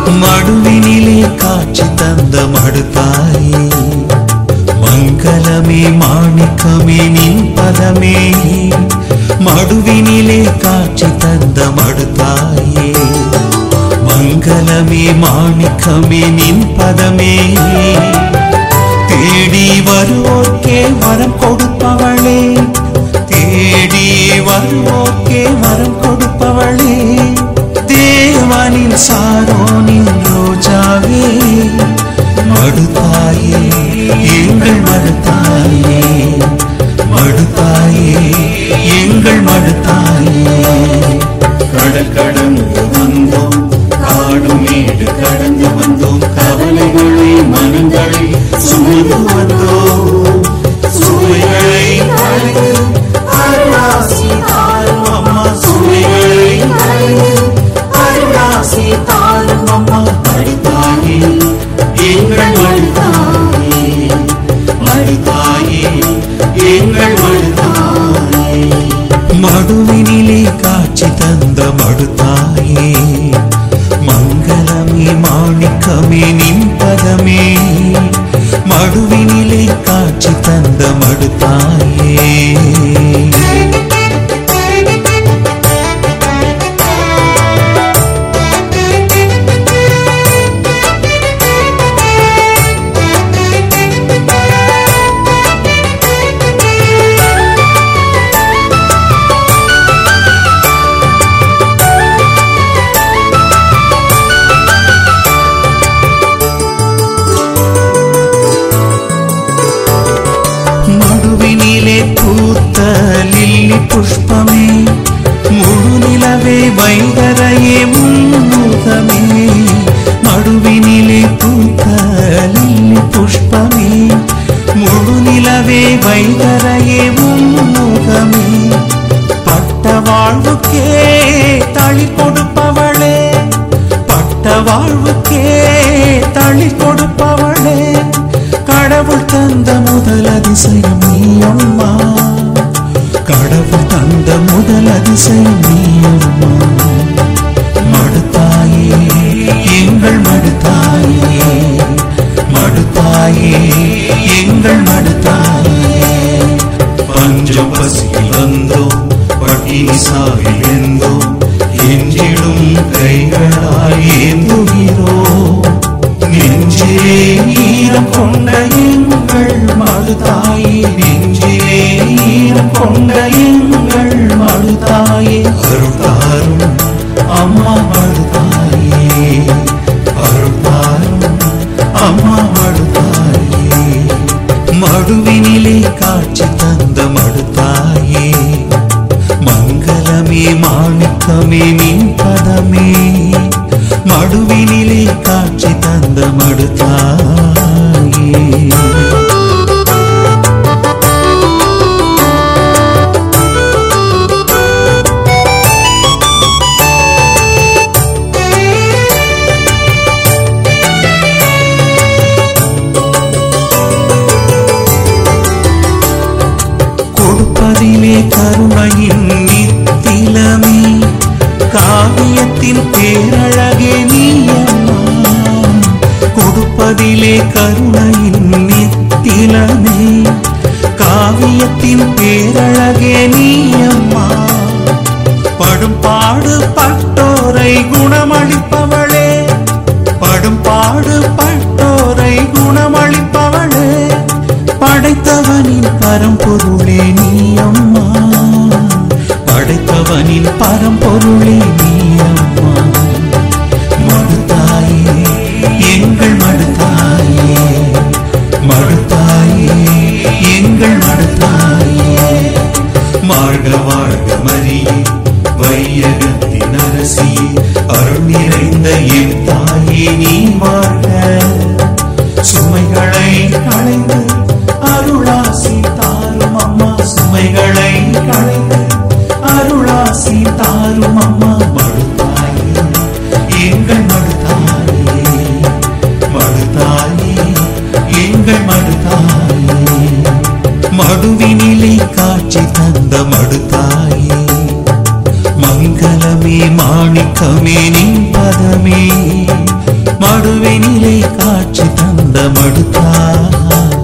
மடுவினிலே காட்சி தந்த மடுத்தாயே மங்களமே மாணிக்கமே நின் பதமே மடுவினிலே காட்சி தந்த மடுத்தாயே மங்களமே மாணிக்கமே நின் பதமே தேடி வருவோர்க்கே வரம் கொடுப்பவளே தேடி வருவோர்க்கே வரம் கொடுப்பவளே தேவனின் சாரோனின் ரோஜாவே மடுத்தாயே எங்கள் மடுத்தாயே மடுத்தாயே எங்கள் மடுத்தாயே கடல் கடந்து வந்தோம் காடு மேடு கடந்து வந்தோம் கவலைகளை மனங்களை சுமந்து வந்தோம் சுமைகளை களைந்து அருளாசி தாரும் அம்மா சுமைகளை களைந்து அருளாசி தாரும் அம்மா மடித்தாயே எங்கள் மடித்தாயே மடித்தாயே எங்கள் மடித்தாயே மடுவினிலே காட்சி தந்த மடுத்தாயே மங்களமே மாணிக்கமே நின் பதமே மடுவினிலே காட்சி தந்த மடுத்தாயே மடுவினிலே பூத்த லில்லி புஷ்பமே முழு நிலவே வைகரையே முன்முகமே மடுவினிலே பூத்த லில்லி புஷ்பமே முழு நிலவே வைகரையே முன்முகமே பட்ட வாழ்வுக்கே தளி கொடுப்பவளே பட்ட வாழ்வுக்கே தளி கொடுப்பவளே கடவுள் தந்த முதல் அதிசயம் நீ அம்மா கடவுள் தந்த முதல் அதிசயம் நீ அம்மா மடுத்தாயே எங்கள் மடுத்தாயே மடுத்தாயே எங்கள் மடுத்தாயே பஞ்சம் பசியில் வந்தோம் பட்டினி சாவில் வெந்தோம் என்றிடும் கைகளாய் ஏந்துகிறோம் நெஞ்சிலே ஈரம் கொண்ட எங்கள் மழுதாயே நெஞ்சிலே ஈரம் கொண்ட எங்கள் மழுதாயே அருள்தாரும் அம்மா மழுதாயே அருள்தாரும் அம்மா மழுதாயே மடுவினிலே காட்சி தந்த மடுத்தாயே மங்களமே மாணிக்கமே நின் பதமே மடுவினிலே காட்சி தந்த மடுத்தாயே கொடுப்பதிலே கருணையின் நித்திலமே காவியத்தின் பேரழகே நீ அம்மா கொடுப்பதிலே கருணையின் நித்திலமே காவியத்தின் பேரழகே நீ அம்மா படும் பாடு பட்டோரை குணமளிப்பவளே படும் பாடு பட்டோரை குணமளிப்பவளே படைத்தவனின் பரம்பொருளே நீ அம்மா படைத்தவனின் பரம்பொருளே நீ அம்மா மடுத்தாயே எங்கள் மடுத்தாயே மடுத்தாயே எங்கள் மடுத்தாயே வாழ்க வாழ்க மரியே வையகத்தின் அரசியே அருள் நிறைந்த என் தாயே நீ வாழ்க சுமைகளை களைந்து அருளாசி தாரும் அம்மா சுமைகளை களைந்து அருளாசி தாரும் அம்மா மடுத்தாயே எங்கள் மடுத்தாயே மடுத்தாயே எங்கள் மடுத்தாயே மடுவினிலே காட்சி தந்த மடுத்தாயே மங்களமே மாணிக்கமே நின் பதமே மடுவினிலே காட்சி தந்த மடுத்தாய்